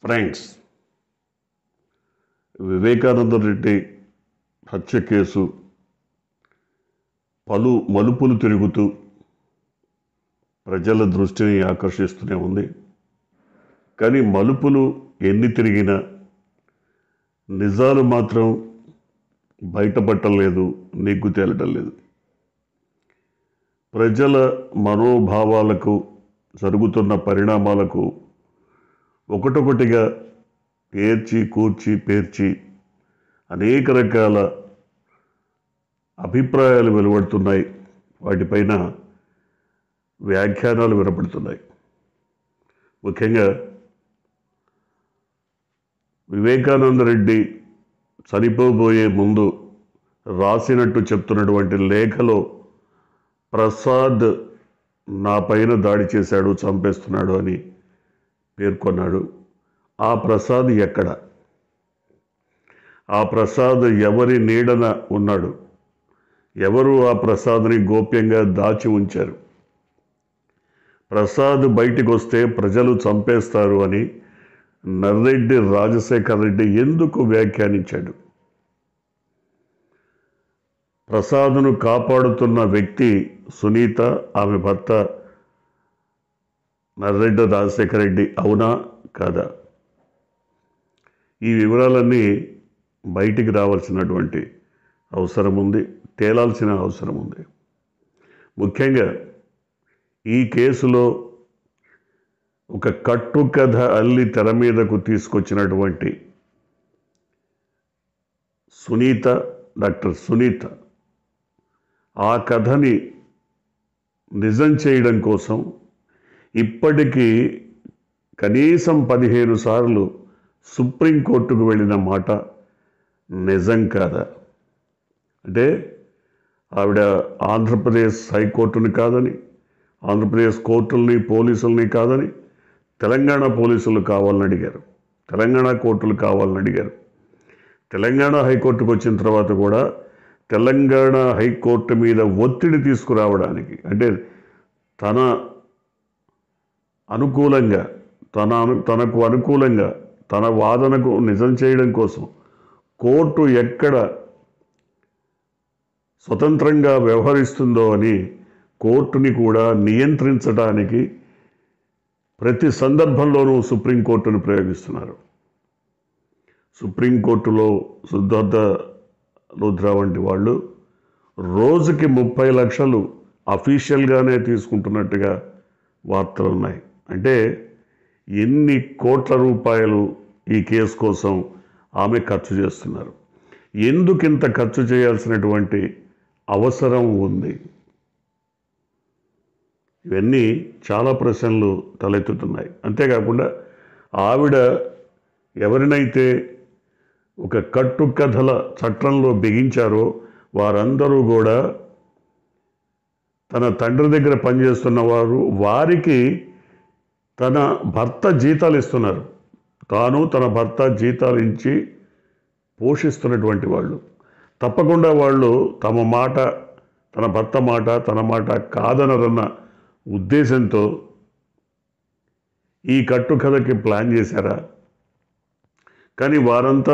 friends Vivekananda Reddy హత్య case పలు మలుపులు తిరుగుతూ ప్రజల దృష్టిని ఆకర్షిస్తూనే ఉంది కానీ మలుపులు ఎన్ని తిరిగినా నిజాలు మాత్రం బయటపట్టలేదు నెగ్గు తేలటం లేదు ప్రజల మనోభావాలకు జరుగుతున్న పరిణామాలకు ఒకటొకటిగా పేర్చి కూర్చి పేర్చి అనేక రకాల అభిప్రాయాలు వెలువడుతున్నాయి వాటిపైన వ్యాఖ్యానాలు వినపడుతున్నాయి ముఖ్యంగా వివేకానంద రెడ్డి చనిపోబోయే ముందు రాసినట్టు చెప్తున్నటువంటి లేఖలో ప్రసాద్ నా పైన దాడి చేశాడు చంపేస్తున్నాడు అని పేర్కొన్నాడు ఆ ప్రసాద్ ఎక్కడ ఆ ప్రసాద్ ఎవరి నీడన ఉన్నాడు ఎవరు ఆ ప్రసాద్ని గోప్యంగా దాచి ఉంచారు ప్రసాద్ బయటికి వస్తే ప్రజలు చంపేస్తారు అని నర్రెడ్డి రాజశేఖర్ రెడ్డి ఎందుకు వ్యాఖ్యానించాడు ప్రసాద్ను కాపాడుతున్న వ్యక్తి సునీత ఆమె భర్త నర్రెడ్డి రాజశేఖర రెడ్డి అవునా కాదా ఈ వివరాలన్నీ బయటికి రావాల్సినటువంటి అవసరం ఉంది తేలాల్సిన అవసరం ఉంది ముఖ్యంగా ఈ కేసులో ఒక కట్టు కథ అల్లి తెర మీదకు తీసుకొచ్చినటువంటి సునీత డాక్టర్ సునీత ఆ కథని నిజం చేయడం కోసం ఇప్పటికీ కనీసం పదిహేను సార్లు సుప్రీంకోర్టుకు వెళ్ళిన మాట నిజం కాదా అంటే ఆవిడ ఆంధ్రప్రదేశ్ హైకోర్టుని కాదని ఆంధ్రప్రదేశ్ కోర్టుల్ని పోలీసుల్ని కాదని తెలంగాణ పోలీసులు కావాలని అడిగారు తెలంగాణ కోర్టులు కావాలని అడిగారు తెలంగాణ హైకోర్టుకు వచ్చిన తర్వాత కూడా తెలంగాణ హైకోర్టు మీద ఒత్తిడి తీసుకురావడానికి అంటే తన అనుకూలంగా తన అను తనకు అనుకూలంగా తన వాదనకు నిజం చేయడం కోసం కోర్టు ఎక్కడ స్వతంత్రంగా వ్యవహరిస్తుందో అని కోర్టుని కూడా నియంత్రించడానికి ప్రతి సందర్భంలోనూ సుప్రీంకోర్టును ప్రయోగిస్తున్నారు సుప్రీంకోర్టులో సిద్ధార్థ రుద్ర వంటి వాళ్ళు రోజుకి ముప్పై లక్షలు అఫీషియల్గానే తీసుకుంటున్నట్టుగా వార్తలు ఉన్నాయి అంటే ఎన్ని కోట్ల రూపాయలు ఈ కేసు కోసం ఆమె ఖర్చు చేస్తున్నారు ఎందుకు ఇంత ఖర్చు చేయాల్సినటువంటి అవసరం ఉంది ఇవన్నీ చాలా ప్రశ్నలు తలెత్తుతున్నాయి అంతేకాకుండా ఆవిడ ఎవరినైతే ఒక కట్టు కథల చట్టంలో బిగించారో వారందరూ కూడా తన తండ్రి దగ్గర పనిచేస్తున్న వారు వారికి తన భర్త జీతాలు ఇస్తున్నారు తాను తన భర్త జీతాలు ఇచ్చి పోషిస్తున్నటువంటి వాళ్ళు తప్పకుండా వాళ్ళు తమ మాట తన భర్త మాట తన మాట కాదనరన్న ఉద్దేశంతో ఈ కట్టు కథకి ప్లాన్ చేశారా కానీ వారంతా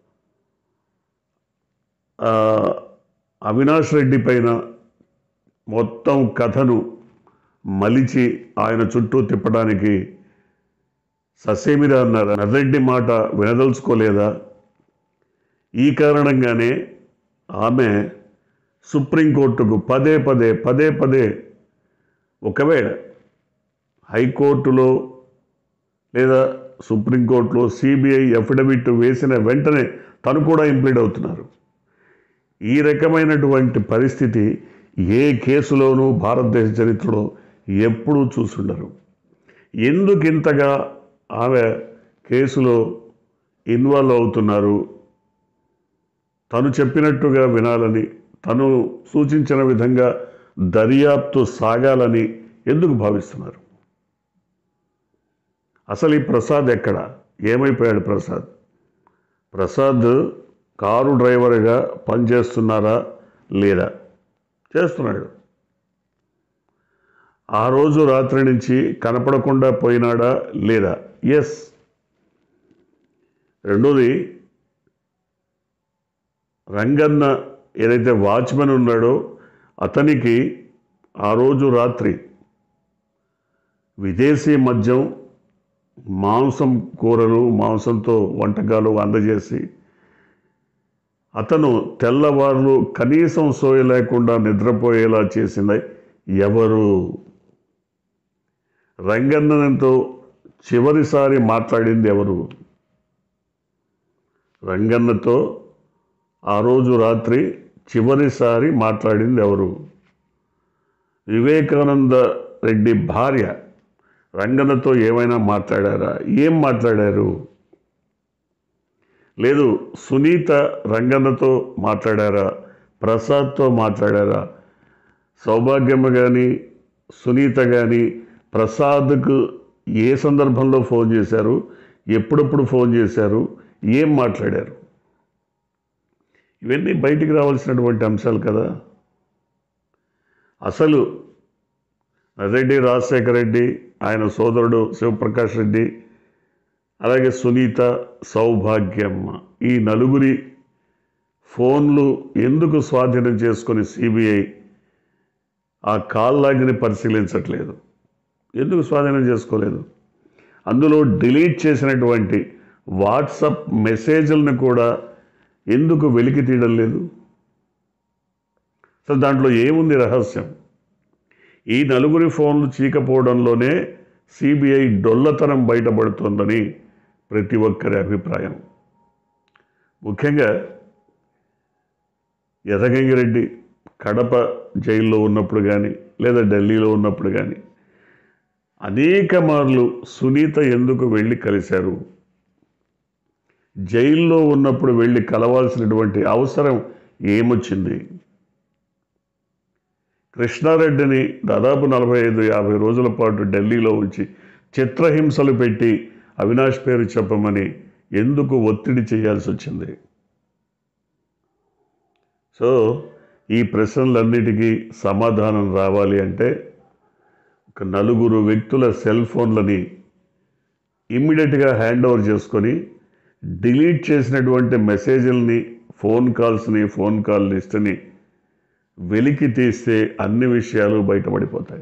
ఆ, అవినాష్ రెడ్డి పైన మొత్తం కథను మలిచి ఆయన చుట్టూ తిప్పడానికి ససేమిరా అన్నారు నర్రెడ్డి మాట వినదలుచుకోలేదా ఈ కారణంగానే ఆమె సుప్రీంకోర్టుకు పదే పదే పదే పదే ఒకవేళ హైకోర్టులో లేదా సుప్రీంకోర్టులో సిబిఐ అఫిడవిట్ వేసిన వెంటనే తను కూడా ఇంప్లీడ్ అవుతున్నారు ఈ రకమైనటువంటి పరిస్థితి ఏ కేసులోనూ భారతదేశ చరిత్రలో ఎప్పుడూ చూసుండరు ఎందుకు ఇంతగా ఆమె కేసులో ఇన్వాల్వ్ అవుతున్నారు తను చెప్పినట్టుగా వినాలని తను సూచించిన విధంగా దర్యాప్తు సాగాలని ఎందుకు భావిస్తున్నారు అసలు ఈ ప్రసాద్ ఎక్కడ ఏమైపోయాడు ప్రసాద్ ప్రసాద్ కారు డ్రైవర్గా పనిచేస్తున్నారా లేదా చేస్తున్నాడు ఆ రోజు రాత్రి నుంచి కనపడకుండా పోయినాడా లేదా ఎస్ రెండోది రంగన్న ఏదైతే వాచ్మెన్ ఉన్నాడో అతనికి ఆ రోజు రాత్రి విదేశీ మద్యం మాంసం కూరలు మాంసంతో వంటకాలు అందజేసి అతను తెల్లవారులు కనీసం సోయ లేకుండా నిద్రపోయేలా చేసింది ఎవరు రంగన్నతో చివరిసారి మాట్లాడింది ఎవరు రంగన్నతో ఆ రోజు రాత్రి చివరిసారి మాట్లాడింది ఎవరు వివేకానంద రెడ్డి భార్య రంగన్నతో ఏమైనా మాట్లాడారా ఏం మాట్లాడారు లేదు సునీత రంగన్నతో మాట్లాడారా ప్రసాద్తో మాట్లాడారా సౌభాగ్యమ్మ కానీ సునీత కానీ ప్రసాద్కు ఏ సందర్భంలో ఫోన్ చేశారు ఎప్పుడప్పుడు ఫోన్ చేశారు ఏం మాట్లాడారు ఇవన్నీ బయటికి రావాల్సినటువంటి అంశాలు కదా అసలు రెడ్డి రాజశేఖర రెడ్డి ఆయన సోదరుడు శివప్రకాష్ రెడ్డి అలాగే సునీత సౌభాగ్యమ్మ ఈ నలుగురి ఫోన్లు ఎందుకు స్వాధీనం చేసుకొని సిబిఐ ఆ కాల్ లాగిని పరిశీలించట్లేదు ఎందుకు స్వాధీనం చేసుకోలేదు అందులో డిలీట్ చేసినటువంటి వాట్సప్ మెసేజ్లను కూడా ఎందుకు వెలికి తీయడం లేదు అసలు దాంట్లో ఏముంది రహస్యం ఈ నలుగురి ఫోన్లు చీకపోవడంలోనే సిబిఐ డొల్లతనం బయటపడుతోందని ప్రతి ఒక్కరి అభిప్రాయం ముఖ్యంగా యథగంగిరెడ్డి కడప జైల్లో ఉన్నప్పుడు కానీ లేదా ఢిల్లీలో ఉన్నప్పుడు కానీ అనేక మార్లు సునీత ఎందుకు వెళ్ళి కలిశారు జైల్లో ఉన్నప్పుడు వెళ్ళి కలవాల్సినటువంటి అవసరం ఏమొచ్చింది కృష్ణారెడ్డిని దాదాపు నలభై ఐదు యాభై రోజుల పాటు ఢిల్లీలో ఉంచి చిత్రహింసలు పెట్టి అవినాష్ పేరు చెప్పమని ఎందుకు ఒత్తిడి చేయాల్సి వచ్చింది సో ఈ ప్రశ్నలన్నిటికీ సమాధానం రావాలి అంటే ఒక నలుగురు వ్యక్తుల సెల్ ఫోన్లని ఇమ్మీడియట్గా హ్యాండ్ ఓవర్ చేసుకొని డిలీట్ చేసినటువంటి మెసేజ్ల్ని ఫోన్ కాల్స్ని ఫోన్ కాల్ లిస్ట్ని వెలికి తీస్తే అన్ని విషయాలు బయటపడిపోతాయి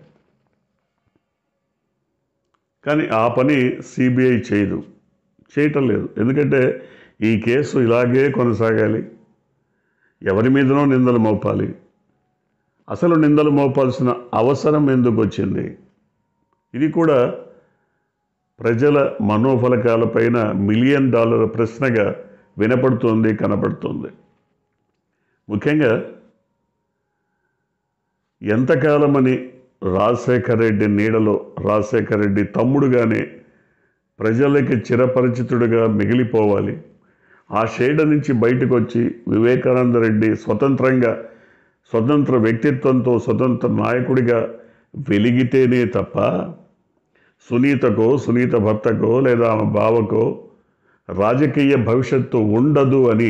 కానీ ఆ పని సిబిఐ చేయదు చేయటం లేదు ఎందుకంటే ఈ కేసు ఇలాగే కొనసాగాలి ఎవరి మీదనో నిందలు మోపాలి అసలు నిందలు మోపాల్సిన అవసరం ఎందుకు వచ్చింది ఇది కూడా ప్రజల మనోఫలకాలపైన మిలియన్ డాలర్ ప్రశ్నగా వినపడుతోంది కనపడుతోంది ముఖ్యంగా ఎంతకాలమని రాజశేఖర రెడ్డి నీడలో రాజశేఖర రెడ్డి తమ్ముడుగానే ప్రజలకి చిరపరిచితుడిగా మిగిలిపోవాలి ఆ షేడ నుంచి బయటకు వచ్చి వివేకానంద రెడ్డి స్వతంత్రంగా స్వతంత్ర వ్యక్తిత్వంతో స్వతంత్ర నాయకుడిగా వెలిగితేనే తప్ప సునీతకో సునీత భర్తకో లేదా ఆమె బావకో రాజకీయ భవిష్యత్తు ఉండదు అని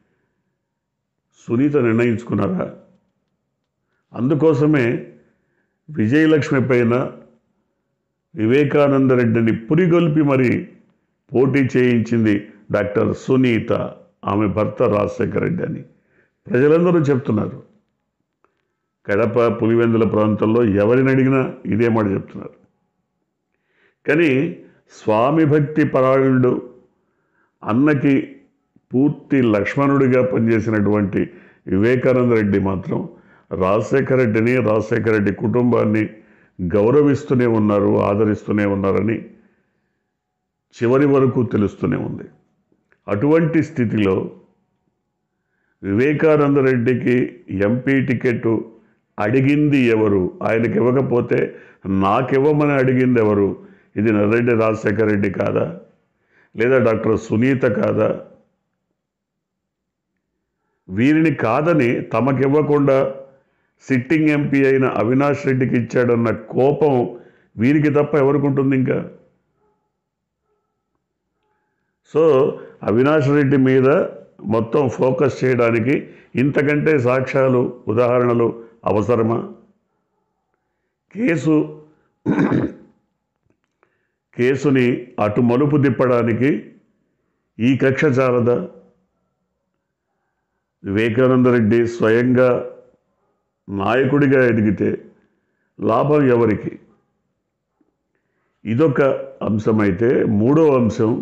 సునీత నిర్ణయించుకున్నారా అందుకోసమే విజయలక్ష్మి పైన వివేకానంద రెడ్డిని పురిగొల్పి మరి పోటీ చేయించింది డాక్టర్ సునీత ఆమె భర్త రాజశేఖర రెడ్డి అని ప్రజలందరూ చెప్తున్నారు కడప పులివెందుల ప్రాంతంలో ఎవరిని అడిగినా ఇదే మాట చెప్తున్నారు కానీ స్వామి భక్తి పరాయణుడు అన్నకి పూర్తి లక్ష్మణుడిగా పనిచేసినటువంటి వివేకానంద రెడ్డి మాత్రం రాజశేఖర రెడ్డిని రాజశేఖర రెడ్డి కుటుంబాన్ని గౌరవిస్తూనే ఉన్నారు ఆదరిస్తూనే ఉన్నారని చివరి వరకు తెలుస్తూనే ఉంది అటువంటి స్థితిలో వివేకానంద రెడ్డికి ఎంపీ టికెట్ అడిగింది ఎవరు ఆయనకి ఇవ్వకపోతే నాకివ్వమని అడిగింది ఎవరు ఇది నర్రెడ్డి రాజశేఖర రెడ్డి కాదా లేదా డాక్టర్ సునీత కాదా వీరిని కాదని తమకివ్వకుండా సిట్టింగ్ ఎంపీ అయిన అవినాష్ రెడ్డికి ఇచ్చాడన్న కోపం వీరికి తప్ప ఎవరికి ఉంటుంది ఇంకా సో అవినాష్ రెడ్డి మీద మొత్తం ఫోకస్ చేయడానికి ఇంతకంటే సాక్ష్యాలు ఉదాహరణలు అవసరమా కేసు కేసుని అటు మలుపు తిప్పడానికి ఈ కక్ష చాలదా వివేకానంద రెడ్డి స్వయంగా నాయకుడిగా ఎదిగితే లాభం ఎవరికి ఇదొక అంశమైతే మూడో అంశం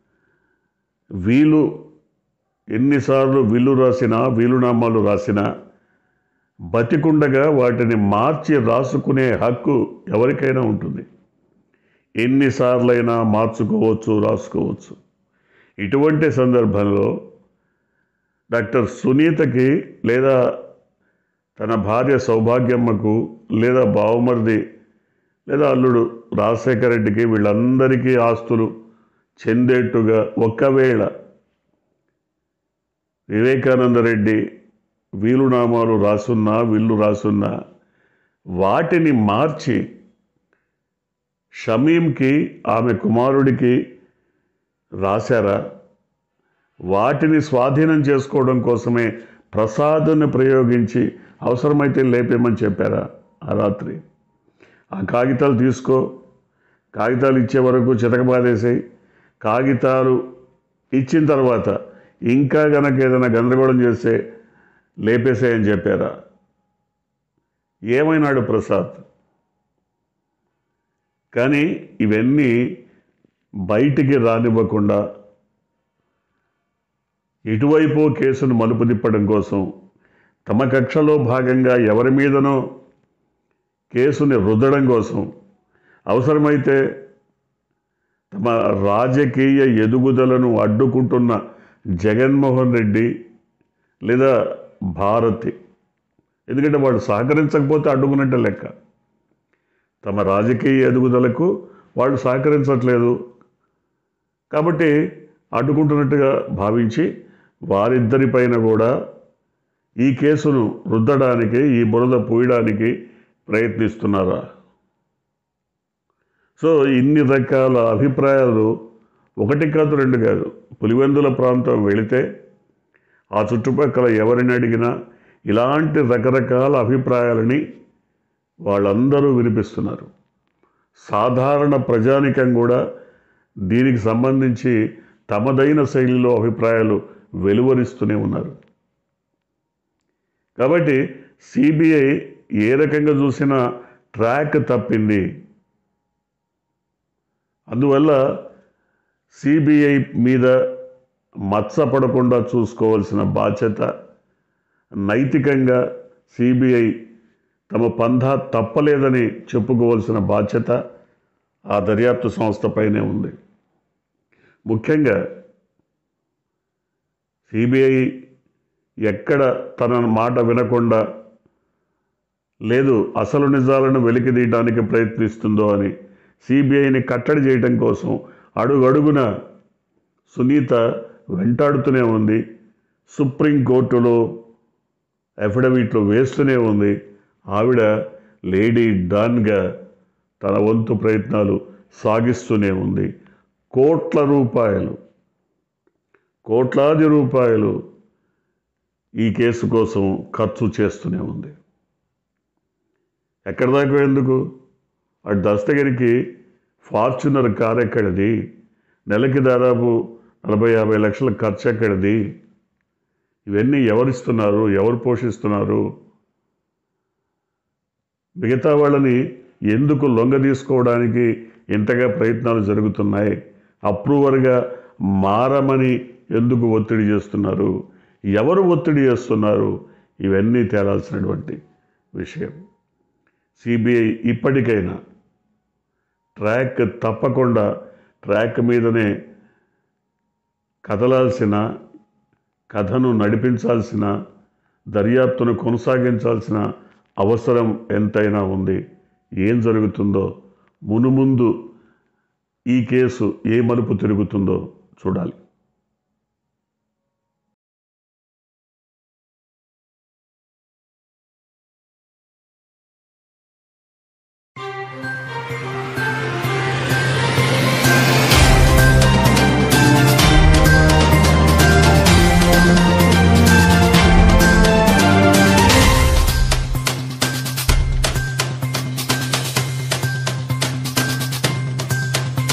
వీలు ఎన్నిసార్లు విల్లు రాసినా వీలునామాలు రాసినా బతికుండగా వాటిని మార్చి రాసుకునే హక్కు ఎవరికైనా ఉంటుంది ఎన్నిసార్లైనా మార్చుకోవచ్చు రాసుకోవచ్చు ఇటువంటి సందర్భంలో డాక్టర్ సునీతకి లేదా తన భార్య సౌభాగ్యమ్మకు లేదా బావమరిది లేదా అల్లుడు రాజశేఖర రెడ్డికి వీళ్ళందరికీ ఆస్తులు చెందేట్టుగా ఒకవేళ వివేకానంద రెడ్డి వీలునామాలు రాసున్నా విల్లు రాసున్నా వాటిని మార్చి షమీంకి ఆమె కుమారుడికి రాశారా వాటిని స్వాధీనం చేసుకోవడం కోసమే ప్రసాద్ని ప్రయోగించి అవసరమైతే లేపేమని చెప్పారా ఆ రాత్రి ఆ కాగితాలు తీసుకో కాగితాలు ఇచ్చే వరకు చితకబాదేసాయి కాగితాలు ఇచ్చిన తర్వాత ఇంకా గనక ఏదైనా గందరగోళం చేస్తే లేపేసేయని చెప్పారా ఏమైనాడు ప్రసాద్ కానీ ఇవన్నీ బయటికి రానివ్వకుండా ఇటువైపు కేసును మలుపు తిప్పడం కోసం తమ కక్షలో భాగంగా ఎవరి మీదనో కేసుని రుద్దడం కోసం అవసరమైతే తమ రాజకీయ ఎదుగుదలను అడ్డుకుంటున్న జగన్మోహన్ రెడ్డి లేదా భారతి ఎందుకంటే వాళ్ళు సహకరించకపోతే అడ్డుకున్నట్టే లెక్క తమ రాజకీయ ఎదుగుదలకు వాళ్ళు సహకరించట్లేదు కాబట్టి అడ్డుకుంటున్నట్టుగా భావించి వారిద్దరిపైన కూడా ఈ కేసును రుద్దడానికి ఈ బురద పూయడానికి ప్రయత్నిస్తున్నారా సో ఇన్ని రకాల అభిప్రాయాలు ఒకటి కాదు రెండు కాదు పులివెందుల ప్రాంతం వెళితే ఆ చుట్టుపక్కల ఎవరిని అడిగినా ఇలాంటి రకరకాల అభిప్రాయాలని వాళ్ళందరూ వినిపిస్తున్నారు సాధారణ ప్రజానికం కూడా దీనికి సంబంధించి తమదైన శైలిలో అభిప్రాయాలు వెలువరిస్తూనే ఉన్నారు కాబట్టి సిబిఐ ఏ రకంగా చూసినా ట్రాక్ తప్పింది అందువల్ల సిబిఐ మీద మచ్చపడకుండా చూసుకోవాల్సిన బాధ్యత నైతికంగా సిబిఐ తమ పంధా తప్పలేదని చెప్పుకోవాల్సిన బాధ్యత ఆ దర్యాప్తు సంస్థపైనే ఉంది ముఖ్యంగా సిబిఐ ఎక్కడ తన మాట వినకుండా లేదు అసలు నిజాలను వెలికితీయడానికి ప్రయత్నిస్తుందో అని సిబిఐని కట్టడి చేయడం కోసం అడుగడుగున సునీత వెంటాడుతూనే ఉంది సుప్రీంకోర్టులో అఫిడవిట్లు వేస్తూనే ఉంది ఆవిడ లేడీ డాన్గా తన వంతు ప్రయత్నాలు సాగిస్తూనే ఉంది కోట్ల రూపాయలు కోట్లాది రూపాయలు ఈ కేసు కోసం ఖర్చు చేస్తూనే ఉంది ఎక్కడి దాకా ఎందుకు అటు దస్తగిరికి ఫార్చునర్ కార్ ఎక్కడిది నెలకి దాదాపు నలభై యాభై లక్షల ఖర్చు ఎక్కడిది ఇవన్నీ ఎవరిస్తున్నారు ఎవరు పోషిస్తున్నారు మిగతా వాళ్ళని ఎందుకు లొంగ తీసుకోవడానికి ఇంతగా ప్రయత్నాలు జరుగుతున్నాయి అప్రూవర్గా మారమని ఎందుకు ఒత్తిడి చేస్తున్నారు ఎవరు ఒత్తిడి చేస్తున్నారు ఇవన్నీ తేలాల్సినటువంటి విషయం సిబిఐ ఇప్పటికైనా ట్రాక్ తప్పకుండా ట్రాక్ మీదనే కదలాల్సిన కథను నడిపించాల్సిన దర్యాప్తును కొనసాగించాల్సిన అవసరం ఎంతైనా ఉంది ఏం జరుగుతుందో మునుముందు ఈ కేసు ఏ మలుపు తిరుగుతుందో చూడాలి